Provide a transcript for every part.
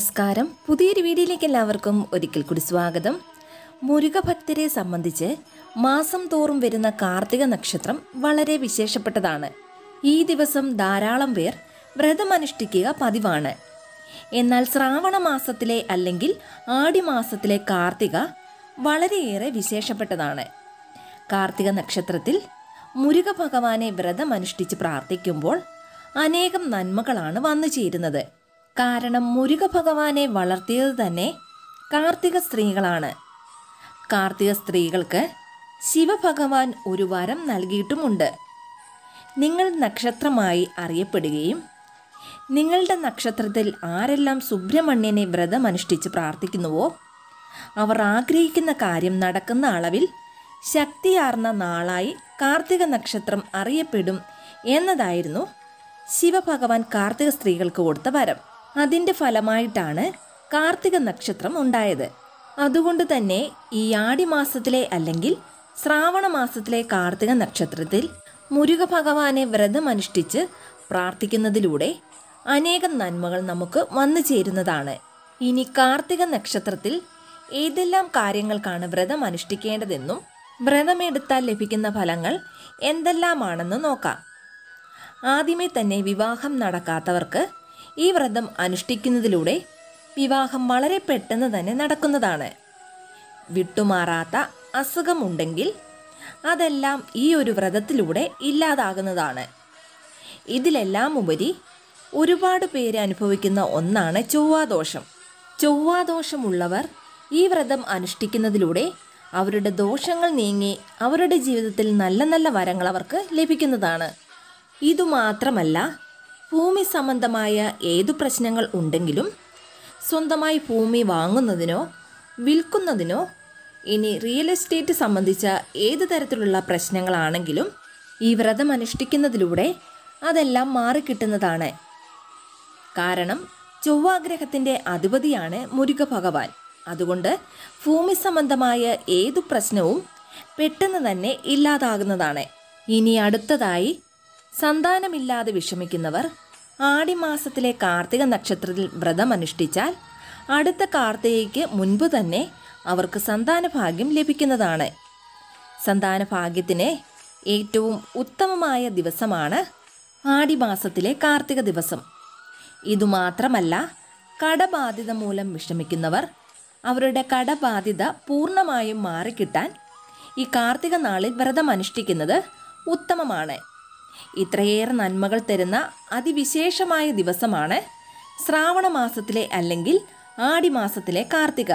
നമസ്കാരം പുതിയൊരു വീഡിയോയിലേക്ക് എല്ലാവർക്കും ഒരിക്കൽ കൂടി സ്വാഗതം മുരുക ഭക്തരെ സംബന്ധിച്ച് മാസം തോറും വരുന്ന കാർത്തിക നക്ഷത്രം വളരെ വിശേഷപ്പെട്ടതാണ് ഈ ദിവസം ധാരാളം പേർ വ്രതമനുഷ്ഠിക്കുക പതിവാണ് എന്നാൽ ശ്രാവണ മാസത്തിലെ അല്ലെങ്കിൽ ആടി മാസത്തിലെ കാർത്തിക വളരെയേറെ വിശേഷപ്പെട്ടതാണ് കാർത്തിക നക്ഷത്രത്തിൽ മുരുക ഭഗവാനെ വ്രതമനുഷ്ഠിച്ച് പ്രാർത്ഥിക്കുമ്പോൾ അനേകം നന്മകളാണ് വന്നു ചേരുന്നത് കാരണം മുരുക ഭഗവാനെ വളർത്തിയത് തന്നെ കാർത്തിക സ്ത്രീകളാണ് കാർത്തിക സ്ത്രീകൾക്ക് ശിവഭഗവാൻ ഒരു വരം നൽകിയിട്ടുമുണ്ട് നിങ്ങൾ നക്ഷത്രമായി അറിയപ്പെടുകയും നിങ്ങളുടെ നക്ഷത്രത്തിൽ ആരെല്ലാം സുബ്രഹ്മണ്യനെ വ്രതമനുഷ്ഠിച്ച് പ്രാർത്ഥിക്കുന്നുവോ അവർ ആഗ്രഹിക്കുന്ന കാര്യം നടക്കുന്ന അളവിൽ ശക്തിയാർന്ന നാളായി കാർത്തിക നക്ഷത്രം അറിയപ്പെടും എന്നതായിരുന്നു ശിവഭഗവാൻ കാർത്തിക സ്ത്രീകൾക്ക് കൊടുത്ത വരം അതിൻ്റെ ഫലമായിട്ടാണ് കാർത്തിക നക്ഷത്രം ഉണ്ടായത് അതുകൊണ്ട് തന്നെ ഈ ആടി മാസത്തിലെ അല്ലെങ്കിൽ ശ്രാവണ മാസത്തിലെ കാർത്തിക നക്ഷത്രത്തിൽ മുരുക ഭഗവാനെ വ്രതമനുഷ്ഠിച്ച് പ്രാർത്ഥിക്കുന്നതിലൂടെ അനേകം നന്മകൾ നമുക്ക് വന്നു ചേരുന്നതാണ് ഇനി കാർത്തിക നക്ഷത്രത്തിൽ ഏതെല്ലാം കാര്യങ്ങൾക്കാണ് വ്രതം അനുഷ്ഠിക്കേണ്ടതെന്നും വ്രതമെടുത്താൽ ലഭിക്കുന്ന ഫലങ്ങൾ എന്തെല്ലാമാണെന്ന് നോക്കാം ആദ്യമേ തന്നെ വിവാഹം നടക്കാത്തവർക്ക് ഈ വ്രതം അനുഷ്ഠിക്കുന്നതിലൂടെ വിവാഹം വളരെ പെട്ടെന്ന് തന്നെ നടക്കുന്നതാണ് വിട്ടുമാറാത്ത അസുഖമുണ്ടെങ്കിൽ അതെല്ലാം ഈ ഒരു വ്രതത്തിലൂടെ ഇല്ലാതാകുന്നതാണ് ഇതിലെല്ലാം ഉപരി ഒരുപാട് പേര് അനുഭവിക്കുന്ന ഒന്നാണ് ചൊവ്വാദോഷം ചൊവ്വാദോഷമുള്ളവർ ഈ വ്രതം അനുഷ്ഠിക്കുന്നതിലൂടെ അവരുടെ ദോഷങ്ങൾ നീങ്ങി അവരുടെ ജീവിതത്തിൽ നല്ല നല്ല വരങ്ങൾ അവർക്ക് ലഭിക്കുന്നതാണ് ഇതുമാത്രമല്ല ഭൂമി സംബന്ധമായ ഏതു പ്രശ്നങ്ങൾ ഉണ്ടെങ്കിലും സ്വന്തമായി ഭൂമി വാങ്ങുന്നതിനോ വിൽക്കുന്നതിനോ ഇനി റിയൽ എസ്റ്റേറ്റ് സംബന്ധിച്ച ഏത് തരത്തിലുള്ള പ്രശ്നങ്ങളാണെങ്കിലും ഈ വ്രതം അനുഷ്ഠിക്കുന്നതിലൂടെ അതെല്ലാം മാറിക്കിട്ടുന്നതാണ് കാരണം ചൊവ്വാഗ്രഹത്തിൻ്റെ അധിപതിയാണ് മുരുക ഭഗവാൻ അതുകൊണ്ട് ഭൂമി സംബന്ധമായ ഏതു പ്രശ്നവും പെട്ടെന്ന് തന്നെ ഇല്ലാതാകുന്നതാണ് ഇനി അടുത്തതായി സന്താനമില്ലാതെ വിഷമിക്കുന്നവർ ആടിമാസത്തിലെ കാർത്തിക നക്ഷത്രത്തിൽ വ്രതം അനുഷ്ഠിച്ചാൽ അടുത്ത കാർത്തികയ്ക്ക് മുൻപ് തന്നെ അവർക്ക് സന്താന ഭാഗ്യം ലഭിക്കുന്നതാണ് സന്താന ഭാഗ്യത്തിന് ഏറ്റവും ഉത്തമമായ ദിവസമാണ് ആടിമാസത്തിലെ കാർത്തിക ദിവസം ഇതുമാത്രമല്ല കടബാധിത മൂലം വിഷമിക്കുന്നവർ അവരുടെ കടബാധ്യത പൂർണ്ണമായും മാറിക്കിട്ടാൻ ഈ കാർത്തിക നാളിൽ വ്രതം അനുഷ്ഠിക്കുന്നത് ഉത്തമമാണ് ഇത്രയേറെ നന്മകൾ തരുന്ന അതിവിശേഷമായ ദിവസമാണ് ശ്രാവണ മാസത്തിലെ അല്ലെങ്കിൽ ആടിമാസത്തിലെ കാർത്തിക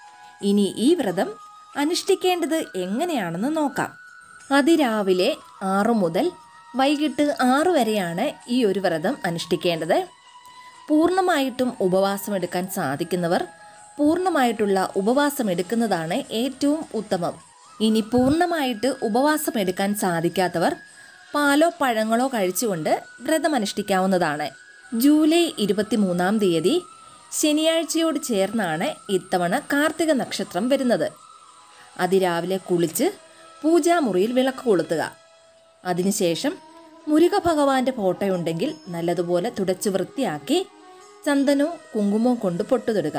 ഇനി ഈ വ്രതം അനുഷ്ഠിക്കേണ്ടത് എങ്ങനെയാണെന്ന് നോക്കാം അതിരാവിലെ ആറു മുതൽ വൈകിട്ട് ആറു വരെയാണ് ഈ ഒരു വ്രതം അനുഷ്ഠിക്കേണ്ടത് പൂർണ്ണമായിട്ടും ഉപവാസം എടുക്കാൻ സാധിക്കുന്നവർ പൂർണ്ണമായിട്ടുള്ള ഉപവാസം എടുക്കുന്നതാണ് ഏറ്റവും ഉത്തമം ഇനി പൂർണ്ണമായിട്ട് ഉപവാസം എടുക്കാൻ സാധിക്കാത്തവർ പാലോ പഴങ്ങളോ കഴിച്ചുകൊണ്ട് വ്രതം അനുഷ്ഠിക്കാവുന്നതാണ് ജൂലൈ ഇരുപത്തിമൂന്നാം തീയതി ശനിയാഴ്ചയോട് ചേർന്നാണ് ഇത്തവണ കാർത്തിക നക്ഷത്രം വരുന്നത് അതിരാവിലെ കുളിച്ച് പൂജാമുറിയിൽ വിളക്ക് കൊളുത്തുക അതിനുശേഷം മുരുക ഭഗവാന്റെ ഫോട്ടോയുണ്ടെങ്കിൽ നല്ലതുപോലെ തുടച്ച് വൃത്തിയാക്കി ചന്ദനവും കുങ്കുമവും കൊണ്ട് പൊട്ടുതൊടുക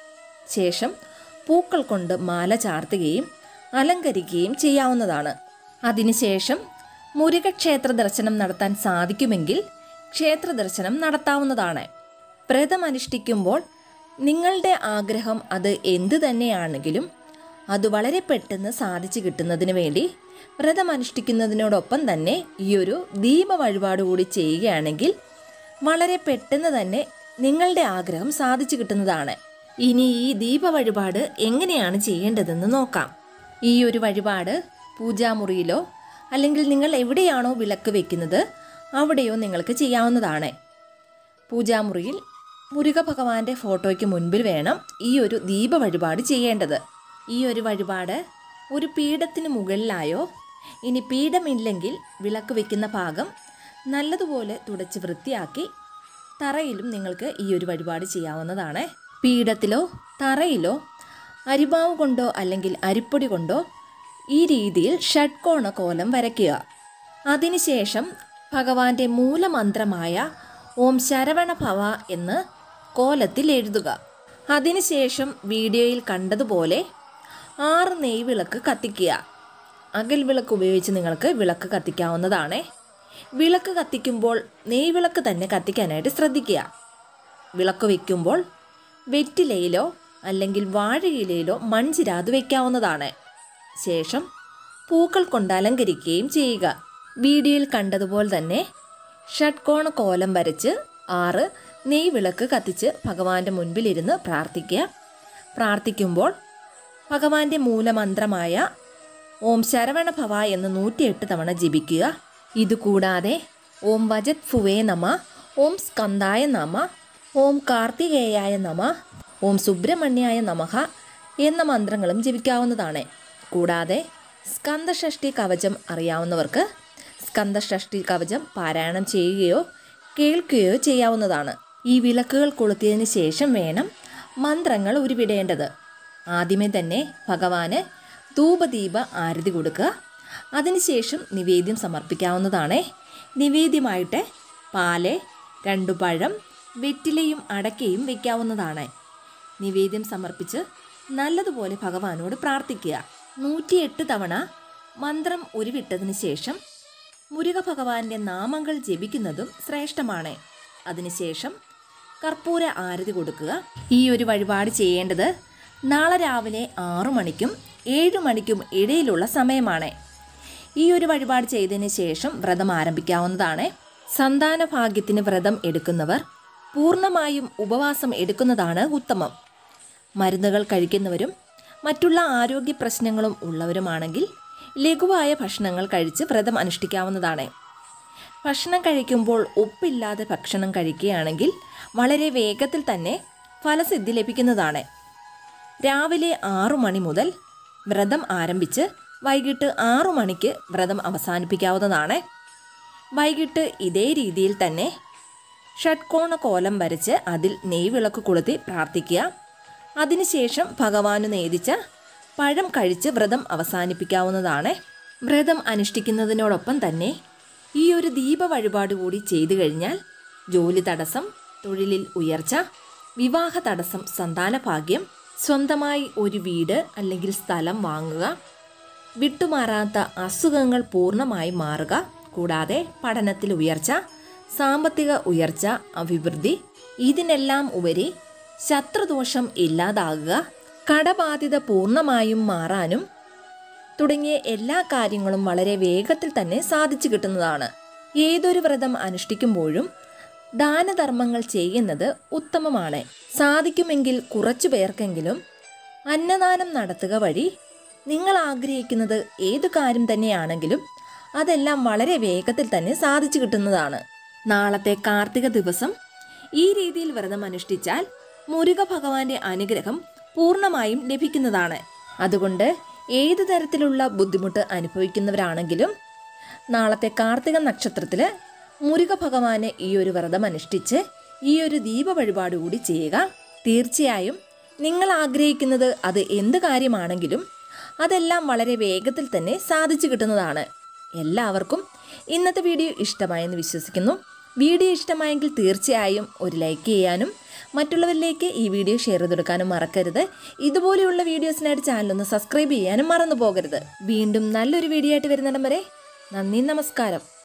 ശേഷം പൂക്കൾ കൊണ്ട് മാല ചാർത്തുകയും അലങ്കരിക്കുകയും ചെയ്യാവുന്നതാണ് അതിനുശേഷം മുരുക ക്ഷേത്ര ദർശനം നടത്താൻ സാധിക്കുമെങ്കിൽ ക്ഷേത്ര ദർശനം നടത്താവുന്നതാണ് വ്രതം അനുഷ്ഠിക്കുമ്പോൾ നിങ്ങളുടെ ആഗ്രഹം അത് എന്തു തന്നെയാണെങ്കിലും അത് വളരെ പെട്ടെന്ന് സാധിച്ചു കിട്ടുന്നതിന് വേണ്ടി വ്രതം അനുഷ്ഠിക്കുന്നതിനോടൊപ്പം തന്നെ ഈ ഒരു ദീപ വഴിപാട് കൂടി ചെയ്യുകയാണെങ്കിൽ വളരെ പെട്ടെന്ന് തന്നെ നിങ്ങളുടെ ആഗ്രഹം സാധിച്ചു കിട്ടുന്നതാണ് ഇനി ഈ ദീപ വഴിപാട് എങ്ങനെയാണ് ചെയ്യേണ്ടതെന്ന് നോക്കാം ഈ ഒരു വഴിപാട് പൂജാമുറിയിലോ അല്ലെങ്കിൽ നിങ്ങൾ എവിടെയാണോ വിളക്ക് വെക്കുന്നത് അവിടെയോ നിങ്ങൾക്ക് ചെയ്യാവുന്നതാണ് പൂജാമുറിയിൽ മുരുക ഭഗവാന്റെ ഫോട്ടോയ്ക്ക് മുൻപിൽ വേണം ഈ ഒരു ദീപ വഴിപാട് ചെയ്യേണ്ടത് ഈ ഒരു വഴിപാട് ഒരു പീഠത്തിന് മുകളിലായോ ഇനി പീഠമില്ലെങ്കിൽ വിളക്ക് വെക്കുന്ന ഭാഗം നല്ലതുപോലെ തുടച്ച് വൃത്തിയാക്കി തറയിലും നിങ്ങൾക്ക് ഈ ഒരു വഴിപാട് ചെയ്യാവുന്നതാണ് പീഠത്തിലോ തറയിലോ അരിമാവ് കൊണ്ടോ അല്ലെങ്കിൽ അരിപ്പൊടി കൊണ്ടോ ഈ രീതിയിൽ ഷഡ്കോണ കോലം വരയ്ക്കുക അതിനുശേഷം ഭഗവാന്റെ മൂലമന്ത്രമായ ഓം ശരവണ ഭവ എന്ന് കോലത്തിൽ എഴുതുക അതിനുശേഷം വീഡിയോയിൽ കണ്ടതുപോലെ ആറ് നെയ്വിളക്ക് കത്തിക്കുക അകൽ വിളക്ക് ഉപയോഗിച്ച് നിങ്ങൾക്ക് വിളക്ക് കത്തിക്കാവുന്നതാണ് വിളക്ക് കത്തിക്കുമ്പോൾ നെയ്വിളക്ക് തന്നെ കത്തിക്കാനായിട്ട് ശ്രദ്ധിക്കുക വിളക്ക് വയ്ക്കുമ്പോൾ വെറ്റിലയിലോ അല്ലെങ്കിൽ വാഴയിലയിലോ മൺചിരാത് വയ്ക്കാവുന്നതാണ് ശേഷം പൂക്കൾ കൊണ്ട് അലങ്കരിക്കുകയും ചെയ്യുക വീഡിയോയിൽ കണ്ടതുപോലെ തന്നെ ഷഡ്കോണ കോലം വരച്ച് ആറ് നെയ് വിളക്ക് കത്തിച്ച് ഭഗവാന്റെ മുൻപിലിരുന്ന് പ്രാർത്ഥിക്കുക പ്രാർത്ഥിക്കുമ്പോൾ ഭഗവാന്റെ മൂലമന്ത്രമായ ഓം ശരവണ ഭവ എന്ന് നൂറ്റിയെട്ട് തവണ ജപിക്കുക ഇതുകൂടാതെ ഓം വജത് ഫുവേ നമ ഓം സ്കന്ദായ നമ ഓം കാർത്തികേയായ നമ ഓം സുബ്രഹ്മണ്യായ നമഃ എന്ന മന്ത്രങ്ങളും ജപിക്കാവുന്നതാണ് കൂടാതെ സ്കന്ദഷഷ്ടി കവചം അറിയാവുന്നവർക്ക് സ്കന്ദഷഷ്ടി കവചം പാരായണം ചെയ്യുകയോ കേൾക്കുകയോ ചെയ്യാവുന്നതാണ് ഈ വിളക്കുകൾ കൊളുത്തിയതിന് ശേഷം വേണം മന്ത്രങ്ങൾ ഉരുവിടേണ്ടത് ആദ്യമേ തന്നെ ഭഗവാന് ധൂപദീപ ആരതി കൊടുക്കുക അതിനുശേഷം നിവേദ്യം സമർപ്പിക്കാവുന്നതാണ് നിവേദ്യമായിട്ട് പാല് രണ്ടു പഴം വെറ്റിലയും അടക്കയും വയ്ക്കാവുന്നതാണ് നിവേദ്യം സമർപ്പിച്ച് നല്ലതുപോലെ ഭഗവാനോട് പ്രാർത്ഥിക്കുക നൂറ്റിയെട്ട് തവണ മന്ത്രം ഉരുവിട്ടതിന് ശേഷം മുരുക ഭഗവാന്റെ നാമങ്ങൾ ജപിക്കുന്നതും ശ്രേഷ്ഠമാണ് അതിനുശേഷം കർപ്പൂര ആരതി കൊടുക്കുക ഈ ഒരു വഴിപാട് ചെയ്യേണ്ടത് നാളെ രാവിലെ ആറു മണിക്കും ഏഴു മണിക്കും ഇടയിലുള്ള സമയമാണ് ഈ ഒരു വഴിപാട് ചെയ്തതിന് ശേഷം വ്രതം ആരംഭിക്കാവുന്നതാണ് സന്താന ഭാഗ്യത്തിന് വ്രതം എടുക്കുന്നവർ പൂർണ്ണമായും ഉപവാസം എടുക്കുന്നതാണ് ഉത്തമം മരുന്നുകൾ കഴിക്കുന്നവരും മറ്റുള്ള ആരോഗ്യ പ്രശ്നങ്ങളും ഉള്ളവരുമാണെങ്കിൽ ലഘുവായ ഭക്ഷണങ്ങൾ കഴിച്ച് വ്രതം അനുഷ്ഠിക്കാവുന്നതാണ് ഭക്ഷണം കഴിക്കുമ്പോൾ ഉപ്പില്ലാതെ ഭക്ഷണം കഴിക്കുകയാണെങ്കിൽ വളരെ വേഗത്തിൽ തന്നെ ഫലസിദ്ധി ലഭിക്കുന്നതാണ് രാവിലെ ആറു മണി മുതൽ വ്രതം ആരംഭിച്ച് വൈകിട്ട് ആറു മണിക്ക് വ്രതം അവസാനിപ്പിക്കാവുന്നതാണ് വൈകിട്ട് ഇതേ രീതിയിൽ തന്നെ ഷഡ്കോണ കോലം വരച്ച് അതിൽ നെയ്വിളക്ക് കൊളുത്തി പ്രാർത്ഥിക്കുക അതിനുശേഷം ഭഗവാനു നേദിച്ച പഴം കഴിച്ച് വ്രതം അവസാനിപ്പിക്കാവുന്നതാണ് വ്രതം അനുഷ്ഠിക്കുന്നതിനോടൊപ്പം തന്നെ ഈ ഒരു ദീപ വഴിപാട് കൂടി ചെയ്തു കഴിഞ്ഞാൽ ജോലി തടസ്സം തൊഴിലിൽ ഉയർച്ച വിവാഹ തടസ്സം സന്താന ഭാഗ്യം സ്വന്തമായി ഒരു വീട് അല്ലെങ്കിൽ സ്ഥലം വാങ്ങുക വിട്ടുമാറാത്ത അസുഖങ്ങൾ പൂർണ്ണമായി മാറുക കൂടാതെ പഠനത്തിൽ ഉയർച്ച സാമ്പത്തിക ഉയർച്ച അഭിവൃദ്ധി ഇതിനെല്ലാം ഉപരി ശത്രുദോഷം ഇല്ലാതാകുക കടബാധ്യത പൂർണ്ണമായും മാറാനും തുടങ്ങിയ എല്ലാ കാര്യങ്ങളും വളരെ വേഗത്തിൽ തന്നെ സാധിച്ചു കിട്ടുന്നതാണ് ഏതൊരു വ്രതം അനുഷ്ഠിക്കുമ്പോഴും ദാനധർമ്മങ്ങൾ ചെയ്യുന്നത് ഉത്തമമാണ് സാധിക്കുമെങ്കിൽ കുറച്ചു പേർക്കെങ്കിലും അന്നദാനം നടത്തുക വഴി നിങ്ങൾ ആഗ്രഹിക്കുന്നത് ഏതു കാര്യം തന്നെയാണെങ്കിലും അതെല്ലാം വളരെ വേഗത്തിൽ തന്നെ സാധിച്ചു കിട്ടുന്നതാണ് നാളത്തെ കാർത്തിക ദിവസം ഈ രീതിയിൽ വ്രതം അനുഷ്ഠിച്ചാൽ മുരുക ഭഗവാന്റെ അനുഗ്രഹം പൂർണ്ണമായും ലഭിക്കുന്നതാണ് അതുകൊണ്ട് ഏതു തരത്തിലുള്ള ബുദ്ധിമുട്ട് അനുഭവിക്കുന്നവരാണെങ്കിലും നാളത്തെ കാർത്തിക നക്ഷത്രത്തിൽ മുരുക ഭഗവാന് ഈ ഒരു വ്രതം അനുഷ്ഠിച്ച് ഈ ഒരു ദീപ വഴിപാട് കൂടി ചെയ്യുക തീർച്ചയായും നിങ്ങൾ ആഗ്രഹിക്കുന്നത് അത് എന്ത് കാര്യമാണെങ്കിലും അതെല്ലാം വളരെ വേഗത്തിൽ തന്നെ സാധിച്ചു കിട്ടുന്നതാണ് എല്ലാവർക്കും ഇന്നത്തെ വീഡിയോ ഇഷ്ടമായെന്ന് വിശ്വസിക്കുന്നു വീഡിയോ ഇഷ്ടമായെങ്കിൽ തീർച്ചയായും ഒരു ലൈക്ക് ചെയ്യാനും മറ്റുള്ളവരിലേക്ക് ഈ വീഡിയോ ഷെയർ ചെയ്ത് കൊടുക്കാനും മറക്കരുത് ഇതുപോലെയുള്ള വീഡിയോസിനായിട്ട് ചാനൽ ഒന്ന് സബ്സ്ക്രൈബ് ചെയ്യാനും മറന്നു പോകരുത് വീണ്ടും നല്ലൊരു വീഡിയോ ആയിട്ട് വരുന്നിടം വരെ നന്ദി നമസ്കാരം